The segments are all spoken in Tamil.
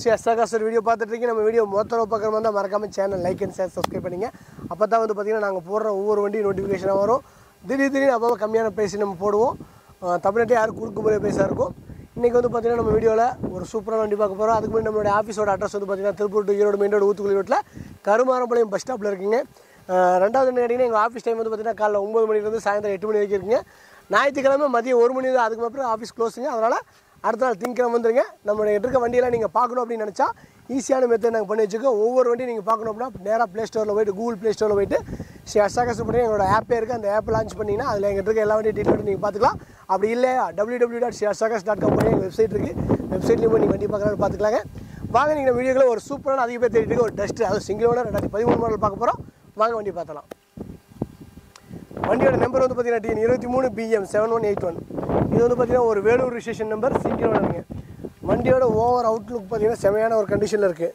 ஸ்ரீ அஸ்தாகாசர் வீடியோ பார்த்துட்டு இருக்கீங்க நம்ம வீடியோ மொத்தம் பார்க்குற மாதிரி தான் மறக்காம channel like and share subscribe பண்ணிங்க அப்போ தான் வந்து பார்த்தீங்கன்னா நாங்கள் போடுற ஒவ்வொரு வண்டி நோட்டிஃபிகேஷனாக வரும் திடீர் திடீர்னு அப்போ கம்மியான பேசி நம்ம போடுவோம் அஹ் தமிழ்நாட்டை யாரும் கொடுக்க முறையாக பேசா இருக்கும் இன்றைக்கி வந்து பார்த்தீங்கன்னா நம்ம வீடியோவில் ஒரு சூப்பரான வண்டி பார்க்க போகிறோம் அதுக்கு முன்னாடி நம்மளோட ஆஃபீஸோட அட்ரஸ் வந்து பார்த்தீங்கன்னா Tiruppur to Erode main road Uthukuli ரோட்டில் கருமாரம்பாளையம் பஸ் ஸ்டாப்பில் இருக்கீங்க அஹ் ரெண்டாவது என்ன கேட்டிங்கன்னா எங்கள் ஆஃபீஸ் டைம் வந்து பார்த்தீங்கன்னா காலைல ஒம்பது மணிலேருந்து சாயந்தரம் எட்டு மணி வரைக்கும் இருக்குங்க ஞாயிற்றுக்கிழமை மதியம் ஒரு மணி தான் அதுக்கு அப்புறம் ஆஃபீஸ் க்ளோஸுங்க அதனால் அடுத்த நாள் திங்கக்கிழமை வந்துருங்க நம்மளுடைய இருக்க வண்டியெல்லாம் நீங்கள் பார்க்கணும் அப்படின்னு நினச்சா ஈஸியான மெத்தட் நாங்கள் பண்ணி வச்சுக்கோம் ஒவ்வொரு வண்டியும் நீங்கள் பார்க்கணும் அப்படின்னா நேராக ப்ளே ஸ்டோரில் போயிட்டு கூகுள் ப்ளே ஸ்டோரில் போயிட்டு ஸ்ரீ அசாகஸ் பண்ணி எங்களோட ஆப்பே இருக்குது அந்த ஆப் லான்ச் பண்ணிங்கன்னா அதில் எங்கிட்ட இருக்க எல்லா வண்டியும் டீட்டெயில் நீங்கள் பார்த்துக்கலாம் அப்படி இல்லையா டபிள்யூ டபிள்யூ டாட் ஸ்ரீ அசாகஸ் டாட் காம் எங்கள் வெப்சைட் இருக்குது வெப்சைட்லேயும் போய் நீங்கள் வண்டி பார்க்கலாம் பார்த்துக்கலாங்க வாங்க நீங்கள் நம்ம வீடியோவில் ஒரு சூப்பரான அதிக பேர் தேடிட்டு இருக்க ஒரு டஸ்ட் அது சிங்கிள் ஓனர் ரெண்டாயிரத்தி பதிமூணு மாடல் பார்க்க போகிறோம் வாங்க வண்டி பார்த்தலாம் வண்டியோட நம்பர் வந்து பார்த்தீங்கன்னா டிஎன் இருபத்தி மூணு PM seven one eight one இது வந்து பார்த்தீங்கன்னா ஒரு வேலூர் ரிஜிஸ்ட்ரேஷன் நம்பர் சிங்கிள் ஓனருங்க வண்டியோட ஓவர் அவுட்லுக் பார்த்தீங்கன்னா செமையான ஒரு கண்டிஷனில் இருக்குது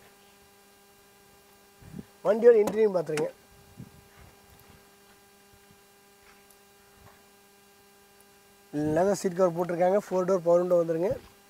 வண்டியோட இன்டீரியர் பார்த்துருங்க லெதர் சீட் கவர் போட்டிருக்காங்க ஃபோர் டோர் பவர் விண்டோ வந்துருங்க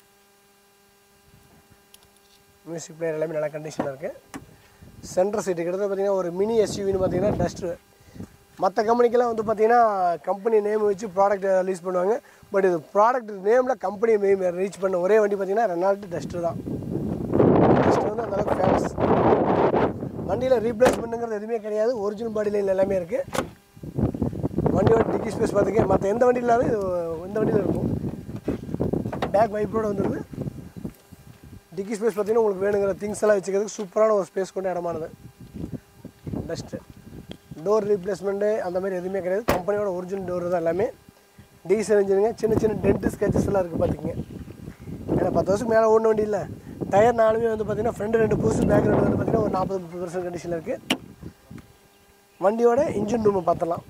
மியூசிக் பிளேயர் எல்லாமே நல்ல கண்டிஷனில் இருக்குது சென்டர் சீட்டு கிட்டத்தட்ட பார்த்தீங்கன்னா ஒரு மினி எஸ்யூவின்னு பார்த்தீங்கன்னா டஸ்ட்டு மற்ற கம்பெனிக்கெல்லாம் வந்து பார்த்தீங்கன்னா கம்பெனி நேம் வச்சு ப்ராடக்ட் ரிலீஸ் பண்ணுவாங்க பட் இது ப்ராடக்ட் நேமில் கம்பெனி நேம் ரீச் பண்ண ஒரே வண்டி பார்த்தீங்கன்னா ரெனால்ட் டஸ்ட்டு தான் டஸ்ட் வந்து அந்தளவுக்கு ஃபேமஸ் வண்டியில் ரீப்ளேஸ்மெண்ட்டுங்கிறது எதுவுமே கிடையாது ஒரிஜினல் பாடி லைன் எல்லாமே இருக்குது வண்டியோட டிக்கி ஸ்பேஸ் பார்த்துக்க மற்ற எந்த வண்டியில் இல்லாத இது இந்த வண்டியில் இருக்கும் பேக் வைப்பரோட வந்துடுது டிக்கி ஸ்பேஸ் பார்த்தீங்கன்னா உங்களுக்கு வேணுங்கிற திங்ஸ் எல்லாம் வச்சுக்கிறதுக்கு சூப்பரான ஒரு ஸ்பேஸ் கொண்ட இடமானது டஸ்ட்டு டோர் ரீப்ளேஸ்மெண்ட்டு அந்த மாதிரி எதுவுமே கிடையாது கம்பெனியோட ஒரிஜினல் டோர் தான் எல்லாமே டீசல் இன்ஜினுங்க சின்ன சின்ன டென்ட்டு ஸ்கெச்சஸ் எல்லாம் இருக்குது பார்த்துக்கங்க ஏன்னா பத்து வருஷத்துக்கு மேலே ஓடின வண்டி இல்லை டயர் நாலுமே வந்து பார்த்தீங்கன்னா ஃப்ரண்ட் ரெண்டு புதுசு பேக் ரெண்டு வந்து பார்த்தீங்கன்னா ஒரு நாற்பது முப்பது பர்சன்ட் கண்டிஷனில் இருக்குது வண்டியோட இன்ஜின் ரூமை பார்த்தலாம்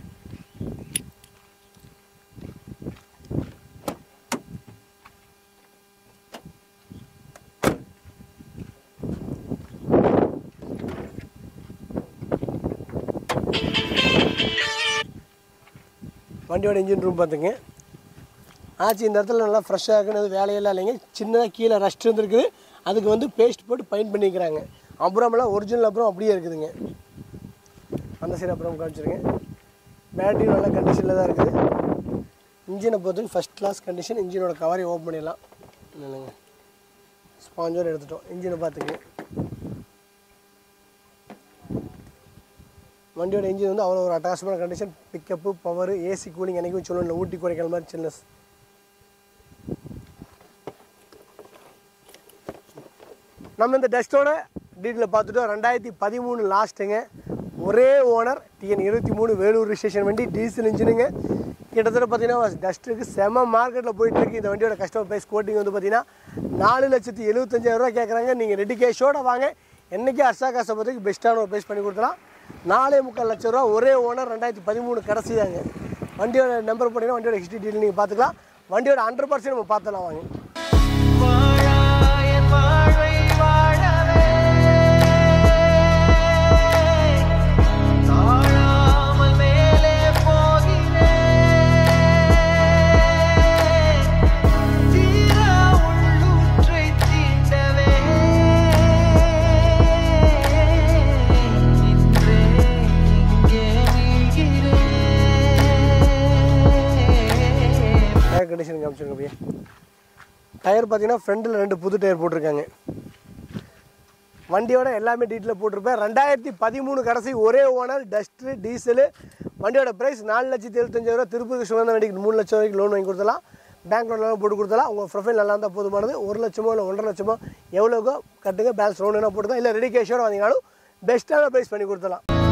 வண்டியோட இன்ஜின் ரூம் பார்த்துங்க ஆச்சு இந்த இடத்துல நல்லா ஃப்ரெஷ்ஷாக இருக்குன்னு வேலையெல்லாம் இல்லைங்க சின்னதாக கீழே ரஸ்ட் இருந்துருக்குது அதுக்கு வந்து பேஸ்ட் போட்டு பெயிண்ட் பண்ணிக்கிறாங்க அப்புறமெல்லாம் ஒரிஜினல் அப்புறம் அப்படியே இருக்குதுங்க அந்த சைடு அப்புறம் காமிச்சிருங்க பேட்டரி நல்ல கண்டிஷனில் தான் இருக்குது இன்ஜினை பொறுத்தவரைக்கும் ஃபஸ்ட் கிளாஸ் கண்டிஷன் இன்ஜினோட கவரை ஓப்பன் பண்ணிடலாம் இல்லைங்க ஸ்பாஞ்சோடு எடுத்துட்டோம் இன்ஜினை பார்த்துங்க வண்டியோட இன்ஜின் வந்து அவ்வளோ ஒரு attachment condition pickup power AC cooling என்றைக்கும் சொல்லணும் ஊட்டி குறைக்கிற மாதிரி சில்னஸ் நம்ம இந்த டஸ்ட்டோட டீட்டெயில் பார்த்துட்டோம் ரெண்டாயிரத்தி பதிமூணு லாஸ்ட்டுங்க ஒரே ஓனர் டிஎன் இருபத்தி மூணு வேலூர் ரிஜிஸ்ட்ரேஷன் வண்டி டீசல் இன்ஜினுங்க கிட்டத்தட்ட பார்த்தீங்கன்னா டஸ்ட்டுக்கு செம மார்க்கெட்டில் போயிட்டுருக்கு இந்த வண்டியோட கஸ்டமர் ப்ரைஸ் கோட்டிங் வந்து பார்த்தீங்கன்னா நாலு லட்சத்தி எழுபத்தஞ்சாயிரம் ரூபா கேட்குறாங்க நீங்கள் ரெடி கேஷோட வாங்க என்றைக்கு அர்ஷா காசை பொறுத்தவரைக்கும் பெஸ்ட்டான ஒரு ப்ரைஸ் பண்ணி கொடுக்கலாம் நாலே முக்கால் லட்ச ரூபா ஒரே ஓனர் ரெண்டாயிரத்தி பதிமூணு கடைசி தாங்க வண்டியோட நம்பர் போட்டிங்கன்னா வண்டியோட ஹிஸ்ட்ரி டீட்டெயில் நீங்கள் பார்த்துக்கலாம் வண்டியோட ஹண்ட்ரட் பர்சன்ட் நம்ம பார்த்தலாம் வாங்க வாழாயன் வாழ்வை வாழவே தாழாமல் மேலே போகிறேன் தீரா உள்ளூற்றை தீண்டவே இன்றே இங்கே மீழ்கிறேன் டயர் கண்டிஷன் காமிச்சிருங்க அப்படியே டயர் பார்த்தீங்கன்னா ஃப்ரண்டில் ரெண்டு புது டயர் போட்டிருக்காங்க வண்டியோட எல்லாமே டீட்டெயில் போட்டிருப்பேன் ரெண்டாயிரத்தி பதிமூணு கடைசி ஒரே ஓனர் டஸ்ட்டு டீசலு வண்டியோட ப்ரைஸ் நாலு லட்சத்தி எழுபத்தஞ்சாயிரம் திருப்பதி சுகந்த வண்டிக்கு மூணு லட்சம் வரைக்கும் லோன் வாங்கி கொடுத்தலாம் பேங்க் லோன்லாம் போட்டு கொடுத்தலாம் உங்கள் ப்ரொஃபைல் நல்லா இருந்தால் போதுமானது ஒரு லட்சமோ இல்லை ஒன்றரை லட்சமோ எவ்வளோக்கோ கட்டுங்க பேலன்ஸ் லோன் என்ன போட்டுதான் இல்லை ரெடி கேஷோட வந்தீங்கனாலும் பெஸ்ட்டான ப்ரைஸ் பண்ணி கொடுத்தலாம்